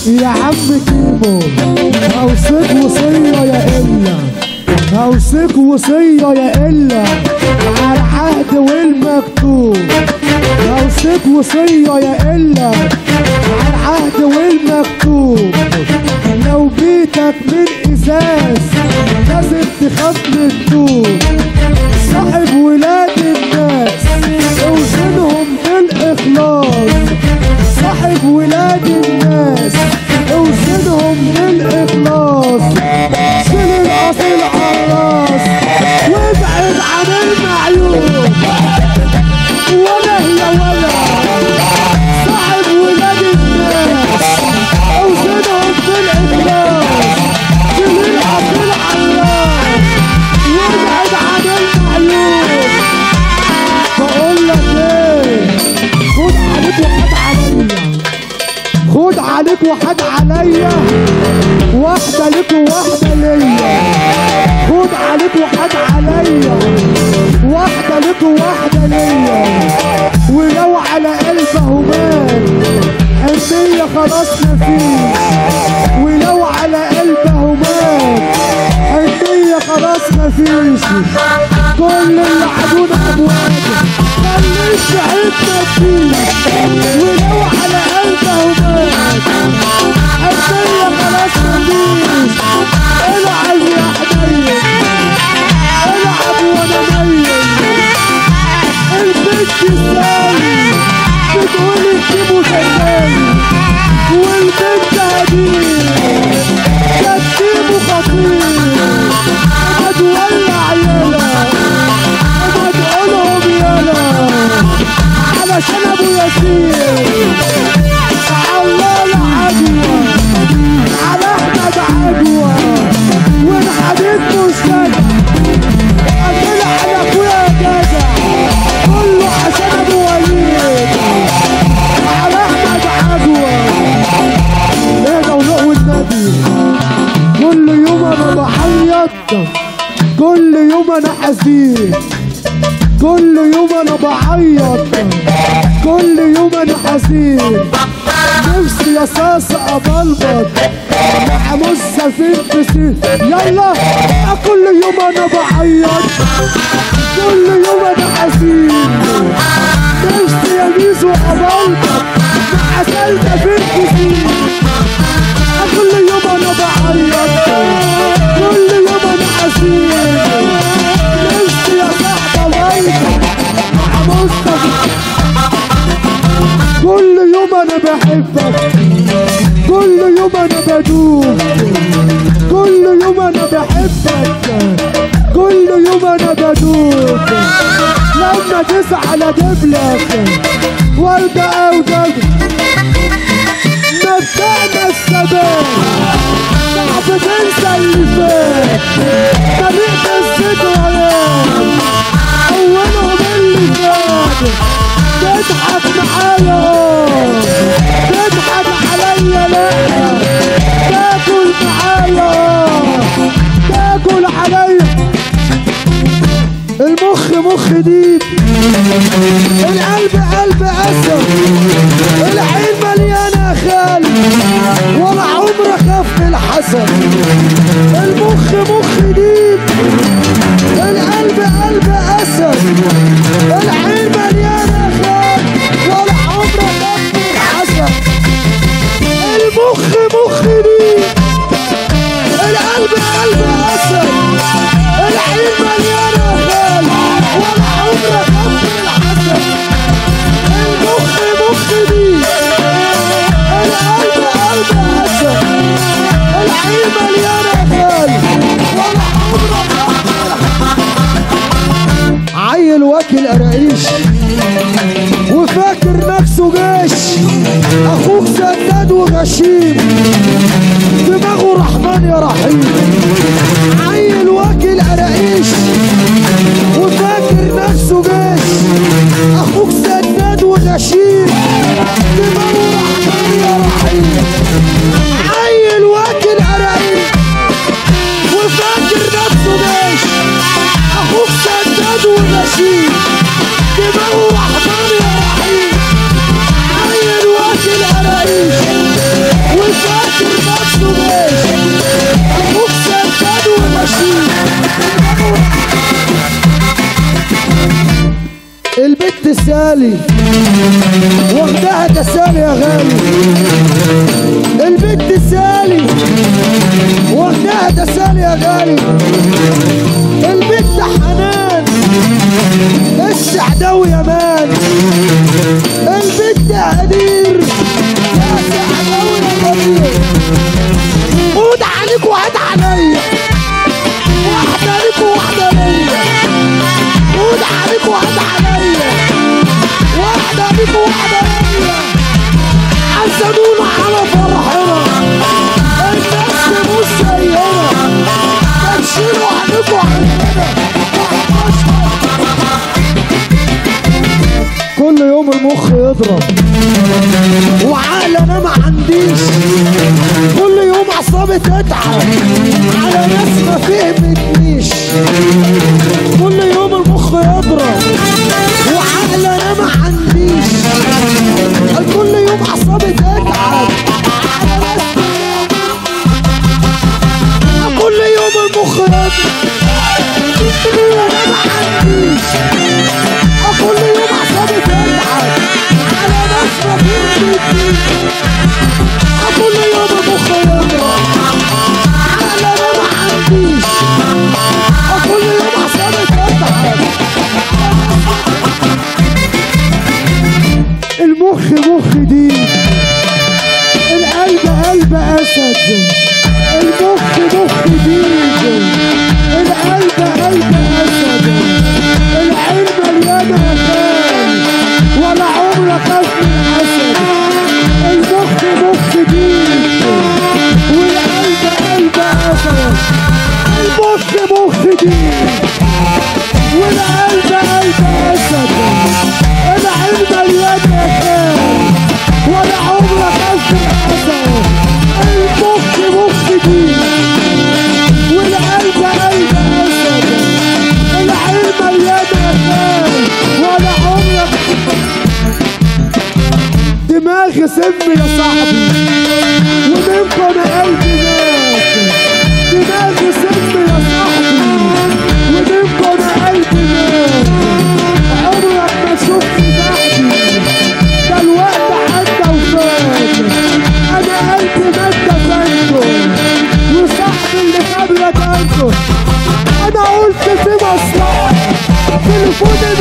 يا عم كيمو اوصيك وصية يا إلا اوصيك وصية يا إلا على العهد والمكتوب اوصيك وصية يا إلا على العهد والمكتوب لو بيتك من ازاز لازم تخاف من الطوب صاحب ولاد الناس اوزنهم بالاخلاص صاحب ولاد الناس اوزنهم بالاخلاص شيل الاصل عراس وابعد عن المعيوب ولا هي ولا صاحب ولاد الناس اوزنهم بالاخلاص شيل الاصل عراس وابعد عن المعيوب بقول لك ايه خد عليك وحد عليا خد عليك وحد عليا واحدة ليك وواحدة ليا خد عليك وحد عليا واحدة ليك وواحدة ليا ولو على قلبه مات حنية خلاص مفيش ولو على قلبه مات حنية خلاص مفيش كل اللي عدونا ابوابه خليك حته فيش ولو على قلبه مات حنية خلاص مفيش العب يا حنين العب وانا ميت البنت الثاني بتقول اكتبوا زياني والبنت هديه كتبوا خطير ما تولع يالا ما تقولهم يالا علشان ابو ياسين الله العدوى على احمد عدوى والحديد مشتاق قتل على اخويا جدع كله عشان ابو وليد على احمد عدوى ايه ضوء والنبي كل يوم انا بعيط كل يوم انا حزين كل يوم انا بعيط كل يوم انا حزين نفسي يا صاصة ابلبط مع موسى في البسين يلا كل يوم انا بعيط كل يوم انا حزين نفسي يا ميزو ابلبط مع سلمى في البسين كل يوم انا بعيط كل يوم انا حزين نفسي يا صاحبة ويلك مع مصطفى كل يوم انا بحبك كل يوم انا بدوب كل يوم انا بحبك كل يوم انا بدوب لما تزعل اجيبلك وردة او دجل مبدأنا الثبات صعب تنسى اللي فات طريق الذكريات اولهم اللي فات تضحك معايا تضحك عليا لا تاكل معايا تاكل عليا المخ مخ ديب القلب قلب اسد العين مليانه خال ولا عمر خاف من الحسد المخ مخ ديب القلب قلب اسد العين مليانه خال ولا عمر خاف من الحسد المخ مخ ديب القلب قلب اسد العين مليانه خال ولا عمر خاف من الحسد المخ مخ ديب القلب قلب اسد العين مليانه خال ولا عمر خاف من الحسد عيل واكل قراقيش وفاكر نفسه جيش اخوك سداد وغشيم دماغه رحمن يا رحيم عيل واكل قراقيش وفاكر نفسه جيش اخوك سداد وغشيم دماغه رحمن يا رحيم عيل واكل قراقيش وفاكر نفسه جيش اخوك سداد وغشيم دماغه رحمن يا رحيم عيل واكل قراقيش وفاكر سالي واخدها تسالي يا غالي البنت سالي واخدها تسالي يا غالي البنت حنان السعداوي يا مان البنت هدير يا سعداوي يا غالي خد عليك وهات عليا واحدة ليك وواحدة ليا خد عليك وهات عليا واحدة ليك وواحدة ليا حسدونا على فرحنا الناس مش زينا تشيلوا عليكوا عننا كل يوم المخ يضرب وعقل انا ما عنديش كل يوم اعصابي تتعب على ناس ما فهمتنيش كل يوم المخ يضرب وعقل انا ما عنديش كل يوم اعصابي تتعب على ناس كل يوم المخ يضرب انا ما عنديش كل يوم اعصابي تتعب على ناس ما فهمتنيش كل يوم المخ يضرب على انا ما عنديش كل يوم اعصابي تتعب المخ مخ دين القلب قلب اسد المخ مخ دين القلب قلب اسد العين مليانه مكان ولا عمرك اسد الاسد المخ مخ دين والقلب قلب اسد المخ مخ دين والقلب قلب اسد العين مليانه مكان ولا عمرك اسد الاسد المخ مخ دين والقلب قلب اسد العين مليانه مكان ولا عمرك دماغي سم يا صاحبي ومنكم انا قلبي مات دماغي سم يا صاحبي ومنكم انا قلبي مات عمرك ما شفت بعدي ده الوقت عدى وفات انا قلبي مات دفنته وصاحبي اللي قبلك انته انا قلت في مصلحه تليفون